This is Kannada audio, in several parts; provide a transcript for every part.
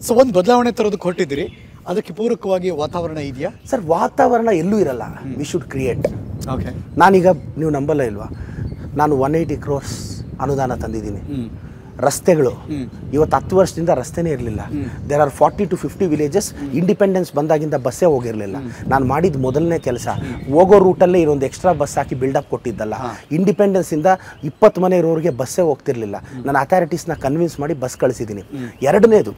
ಸೊ ಒಂದು ಬದಲಾವಣೆ ತರೋದಕ್ಕೆ ಹೊರಟಿದ್ದೀರಿ ಅದಕ್ಕೆ ಪೂರಕವಾಗಿ ವಾತಾವರಣ ಇದೆಯಾ ಸರ್ ವಾತಾವರಣ ಎಲ್ಲೂ ಇರಲ್ಲ ವಿ ಶುಡ್ ಕ್ರಿಯೇಟ್ ಓಕೆ ನಾನೀಗ ನೀವು ನಂಬಲ್ಲ ಇಲ್ವಾ ನಾನು ಒನ್ ಏಯ್ಟಿ ಕ್ರೋರ್ಸ್ ಅನುದಾನ ತಂದಿದ್ದೀನಿ ರಸ್ತೆಗಳು ಇವತ್ತು ಹತ್ತು ವರ್ಷದಿಂದ ರಸ್ತೆನೇ ಇರಲಿಲ್ಲ there are forty to fifty villages independence ಬಂದಾಗಿಂದ ಬಸ್ಸೇ ಹೋಗಿರಲಿಲ್ಲ ನಾನು ಮಾಡಿದ ಮೊದಲನೇ ಕೆಲಸ ಹೋಗೋ ರೂಟಲ್ಲೇ ಇರೊಂದು ಎಕ್ಸ್ಟ್ರಾ ಬಸ್ ಹಾಕಿ ಬಿಲ್ಡಪ್ ಕೊಟ್ಟಿದ್ದಲ್ಲ ಇಂಡಿಪೆಂಡೆನ್ಸ್ ಇಂದ ಇಪ್ಪತ್ತು ಮನೆ ಇರೋರಿಗೆ ಬಸ್ಸೇ ಹೋಗ್ತಿರ್ಲಿಲ್ಲ ನಾನು ಅಥಾರಿಟೀಸ್ನ ಕನ್ವಿನ್ಸ್ ಮಾಡಿ ಬಸ್ ಕಳಿಸಿದ್ದೀನಿ ಎರಡನೇದು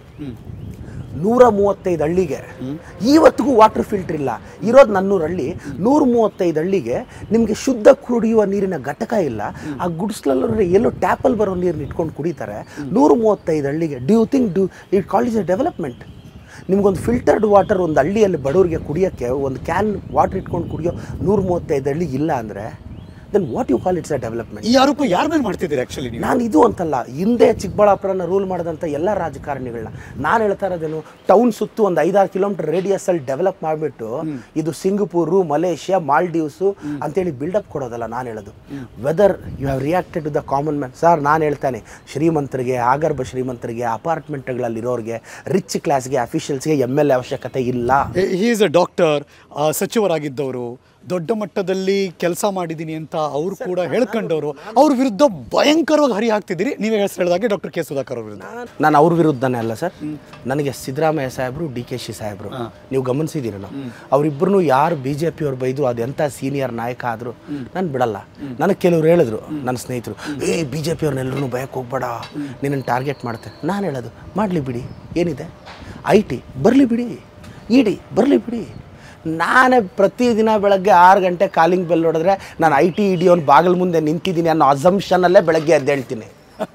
ನೂರ ಮೂವತ್ತೈದು ಹಳ್ಳಿಗೆ ಇವತ್ತಿಗೂ ವಾಟರ್ ಫಿಲ್ಟರ್ ಇಲ್ಲ ಇರೋದು ನನ್ನೂರು ಹಳ್ಳಿ ನೂರ ಮೂವತ್ತೈದು ಹಳ್ಳಿಗೆ ನಿಮಗೆ ಶುದ್ಧ ಕುಡಿಯುವ ನೀರಿನ ಘಟಕ ಇಲ್ಲ ಆ ಗುಡಿಸ್ಲಲ್ಲಿ ಎಲ್ಲೋ ಟ್ಯಾಪಲ್ಲಿ ಬರೋ ನೀರನ್ನ ಇಟ್ಕೊಂಡು ಕುಡಿತಾರೆ ನೂರ ಮೂವತ್ತೈದು ಹಳ್ಳಿಗೆ do you think do you it call is a development ನಿಮ್ಗೊಂದು ಫಿಲ್ಟರ್ಡ್ ವಾಟರ್ ಒಂದು ಹಳ್ಳಿಯಲ್ಲಿ ಬಡವರಿಗೆ ಕುಡಿಯೋಕ್ಕೆ ಒಂದು ಕ್ಯಾನ್ ವಾಟರ್ ಇಟ್ಕೊಂಡು ಕುಡಿಯೋ ನೂರ ಮೂವತ್ತೈದು ಹಳ್ಳಿ ಇಲ್ಲ ಅಂದರೆ then what you call it's a development ಈ ಆರೋಪ ಯಾರ ಮೇಲೆ ಮಾಡ್ತಿದ್ದೀರಿ ಆಕ್ಚುಲಿ ನೀವು ನಾನು ಇದು ಅಂತಲ್ಲ ಹಿಂದೆ ಚಿಕ್ಕಬಳ್ಳಾಪುರನ ರೂಲ್ ಮಾಡಿದಂಥ ಎಲ್ಲ ರಾಜಕಾರಣಿಗಳನ್ನ ನಾನು ಹೇಳ್ತಾ ಇರೋದೇನು ಟೌನ್ ಸುತ್ತು ಒಂದು ಐದಾರು ಕಿಲೋಮೀಟರ್ ರೇಡಿಯಸ್ ಅಲ್ಲಿ ಡೆವಲಪ್ ಮಾಡಿಬಿಟ್ಟು ಇದು ಸಿಂಗಪೂರು ಮಲೇಷ್ಯಾ ಮಾಲ್ಡೀವ್ಸು ಅಂತೇಳಿ ಬಿಲ್ಡಪ್ ಕೊಡೋದಲ್ಲ ನಾನು ಹೇಳೋದು whether you have reacted to the common man sir ನಾನು ಹೇಳ್ತಾನೆ ಶ್ರೀಮಂತರಿಗೆ ಆಗರ್ಭ ಶ್ರೀಮಂತರಿಗೆ ಅಪಾರ್ಟ್ಮೆಂಟ್ಗಳಲ್ಲಿರೋರಿಗೆ ರಿಚ್ ಕ್ಲಾಸ್ಗೆ ಅಫಿಷಿಯಲ್ಸ್ಗೆ ಎಮ್ ಎಲ್ ಎ ಅವಶ್ಯಕತೆ ಇಲ್ಲ ಹಿ ಈಸ್ ಅ ಡಾಕ್ಟರ್ ಸಚಿವರಾಗಿದ್ದವರು ದೊಡ್ಡ ಮಟ್ಟದಲ್ಲಿ ಕೆಲಸ ಮಾಡಿದ್ದೀನಿ ಅಂತ ಅವರು ಕೂಡ ಹೇಳ್ಕೊಂಡವರು ಅವ್ರ ವಿರುದ್ಧ ಭಯಂಕರವಾಗಿ ಹರಿ ಹಾಕ್ತಿದ್ದೀರಿ ನೀವೇ ಹೆಸರು ಹೇಳಿದಾಗೆ ಡಾಕ್ಟರ್ ಕೆ ಸುಧಾಕರ್ ಅವ್ರ ವಿರುದ್ಧ ನಾನು ಅವ್ರ ವಿರುದ್ಧನೇ ಅಲ್ಲ ಸರ್ ನನಗೆ ಸಿದ್ದರಾಮಯ್ಯ ಸಾಹೇಬರು ಡಿ ಕೆ ಶಿ ಸಾಹೇಬರು ನೀವು ಗಮನಿಸಿದ್ದೀರಲ್ಲ ಅವರಿಬ್ಬರು ಯಾರು ಬಿ ಜೆ ಪಿಯವ್ರು ಬೈದು ಅದೆಂಥ ಸೀನಿಯರ್ ನಾಯಕ ಆದರು ನಾನು ಬಿಡಲ್ಲ ನನಗೆ ಕೆಲವ್ರು ಹೇಳಿದ್ರು ನನ್ನ ಸ್ನೇಹಿತರು ಏ ಬಿ ಜೆ ಪಿಯವ್ರನ್ನೆಲ್ಲರೂ ಭಯಕ್ಕೆ ಹೋಗ್ಬೇಡ ನಿನ್ನನ್ನು ಟಾರ್ಗೆಟ್ ಮಾಡ್ತಾರೆ ನಾನು ಹೇಳೋದು ಮಾಡಲಿ ಬಿಡಿ ಏನಿದೆ ಐ ಟಿ ಬರಲಿ ಬಿಡಿ ಇಡಿ ಬರಲಿ ಬಿಡಿ ನಾನೇ ಪ್ರತಿದಿನ ಬೆಳಗ್ಗೆ ಆರು ಗಂಟೆ ಕಾಲಿಂಗ್ ಬೆಲ್ ಹೊಡೆದ್ರೆ ನಾನು ಐ ಟಿ ಇಡಿ ಅವ್ನು ಬಾಗಿಲು ಮುಂದೆ ನಿಂತಿದ್ದೀನಿ ಅನ್ನೋ ಅಸಂಪ್ಷನಲ್ಲೇ ಬೆಳಗ್ಗೆ ಎದ್ದೇಳ್ತೀನಿ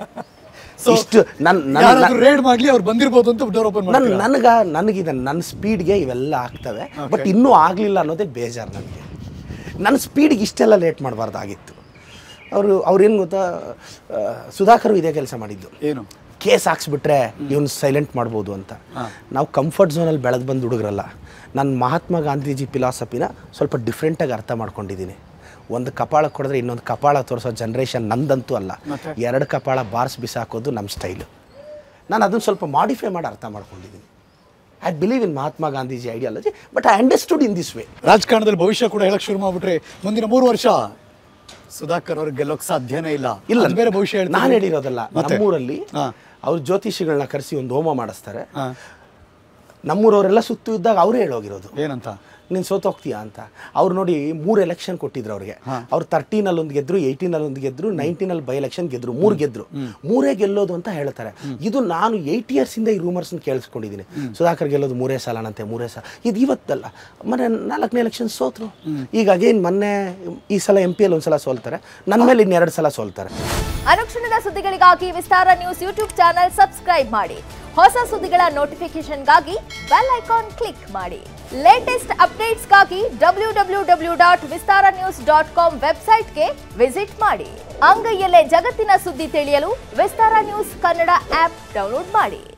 ಸೊ ಇಷ್ಟು ನನ್ನ ನನ್ನ ಯಾರಾದ್ರೂ ರೇಡ್ ಮಾಡ್ಲಿ ಅವ್ರು ಬಂದಿರ್ಬೋದು ಅಂತ ಡೋರ್ ಓಪನ್ ನನ್ ಮಾಡಿ ನನಗ ನನಗಿದೆ ನನ್ನ ಸ್ಪೀಡ್ಗೆ ಇವೆಲ್ಲ ಆಗ್ತವೆ ಬಟ್ ಇನ್ನೂ ಆಗಲಿಲ್ಲ ಅನ್ನೋದೇ ಬೇಜಾರು ನನಗೆ ನನ್ನ ಸ್ಪೀಡ್ಗೆ ಇಷ್ಟೆಲ್ಲ ಲೇಟ್ ಮಾಡಬಾರ್ದಾಗಿತ್ತು ಅವರು ಅವ್ರೇನು ಗೊತ್ತಾ ಆ, ಸುಧಾಕರ್ ಇದೇ ಕೆಲಸ ಮಾಡಿದ್ದು ಏನು ಕೇಸ್ ಹಾಕ್ಸ್ಬಿಟ್ರೆ ಇವನು ಸೈಲೆಂಟ್ ಮಾಡ್ಬೋದು ಅಂತ ನಾವು ಕಂಫರ್ಟ್ ಝೋನಲ್ಲಿ ಬೆಳೆದು ಬಂದು ಹುಡುಗರಲ್ಲ ನಾನು ಮಹಾತ್ಮ ಗಾಂಧೀಜಿ ಫಿಲಾಸಫಿನ ಸ್ವಲ್ಪ ಡಿಫ್ರೆಂಟಾಗಿ ಅರ್ಥ ಮಾಡ್ಕೊಂಡಿದ್ದೀನಿ ಒಂದು ಕಪಾಳ ಕೊಡಿದ್ರೆ ಇನ್ನೊಂದು ಕಪಾಳ ತೋರಿಸೋ ಜನ್ರೇಷನ್ ನಂದಂತೂ ಅಲ್ಲ ಎರಡು ಕಪಾಳ ಬಾರ್ಸ್ ಬಿಸಾಕೋದು ನಮ್ಮ ಸ್ಟೈಲು ನಾನು ಅದನ್ನು ಸ್ವಲ್ಪ ಮಾಡಿಫೈ ಮಾಡಿ ಅರ್ಥ ಮಾಡ್ಕೊಂಡಿದ್ದೀನಿ I believe in Mahatma Gandhiji ideology but I understood in this way ರಾಜಕಾರಣದಲ್ಲಿ ಭವಿಷ್ಯ ಕೂಡ ಹೇಳಕ್ ಶುರು ಮಾಡ್ಬಿಟ್ರೆ ಮುಂದಿನ ಮೂರು ವರ್ಷ ಸುಧಾಕರ್ ಅವ್ರಿಗೆ ಗೆಲ್ಲೋಕ್ ಸಾಧ್ಯನೇ ಇಲ್ಲ ಇಲ್ಲ ಅದ್ ಬೇರೆ ಭವಿಷ್ಯ ಹೇಳ್ತಾರೆ. ನಾನು ಹೇಳಿರೋದಲ್ಲ ಮತ್ತೆ? ನಮ್ಮೂರಲ್ಲಿ ಹಾ. ಅವ್ರು ಜ್ಯೋತಿಷಿಗಳನ್ನ ಕರೆಸಿ ಒಂದು ಹೋಮ ಮಾಡಿಸ್ತಾರೆ ಹಾ. ನಮ್ಮೂರವರೆಲ್ಲ ಸುತ್ತು ಇದ್ದಾಗ ಅವರೇ ಹೇಳೋಗಿರೋದು ಏನಂತ ನೀನು ಸೋತೋಗ್ತೀಯಾ ಅಂತ ಅವ್ರು ನೋಡಿ ಮೂರು ಎಲೆಕ್ಷನ್ ಕೊಟ್ಟಿದ್ರು ಅವ್ರಿಗೆ ಅವ್ರು ತರ್ಟೀನಲ್ಲಿ ಒಂದು ಗೆದ್ರು ಏಯ್ಟೀನಲ್ಲಿ ಒಂದು ಗೆದ್ರು ನೈನ್ಟೀನಲ್ಲಿ ಬೈ ಎಲೆಕ್ಷನ್ ಗೆದ್ರು ಮೂರು ಗೆದ್ರು ಮೂರೇ ಗೆಲ್ಲೋದು ಅಂತ ಹೇಳ್ತಾರೆ ಇದು ನಾನು ಏಯ್ಟ್ ಇಯರ್ಸಿಂದ ಈ ರೂಮರ್ಸ್ನ ಕೇಳಿಸ್ಕೊಂಡಿದ್ದೀನಿ ಸುಧಾಕರ್ ಗೆಲ್ಲೋದು ಮೂರೇ ಸಾಲನಂತೆ ಮೂರೇ ಸಾಲ ಇದು ಇವತ್ತಲ್ಲ ಮೊನ್ನೆ ನಾಲ್ಕನೇ ಎಲೆಕ್ಷನ್ ಸೋತ್ರು ಈಗ ಅಗೇನ್ ಮೊನ್ನೆ ಈ ಸಲ ಎಂ ಪಿ ಅಲ್ಲಿ ಒಂದ್ಸಲ ಸೋಲ್ತಾರೆ ನನ್ನ ಮೇಲೆ ಇನ್ನೆರಡು ಸಲ ಸೋಲ್ತಾರೆ ಅನುಕ್ಷಣದ ಸುದ್ದಿಗಳಿಗಾಗಿ Vistara news YouTube channel subscribe ಮಾಡಿ ಹೊಸ ಸುದ್ದಿಗಳ ನೋಟಿಫಿಕೇಶನ್ಗಾಗಿ ಬೆಲ್ ಐಕಾನ್ ಕ್ಲಿಕ್ ಮಾಡಿ ಲೇಟೆಸ್ಟ್ ಅಪ್ಡೇಟ್ಸ್ಗಾಗಿ W W W dot Vistara news dot com ವೆಬ್ಸೈಟ್ಗೆ ವಿಸಿಟ್ ಮಾಡಿ ಅಂಗೈಯಲ್ಲೇ ಜಗತ್ತಿನ ಸುದ್ದಿ ತಿಳಿಯಲು Vistara news Kannada app download ಮಾಡಿ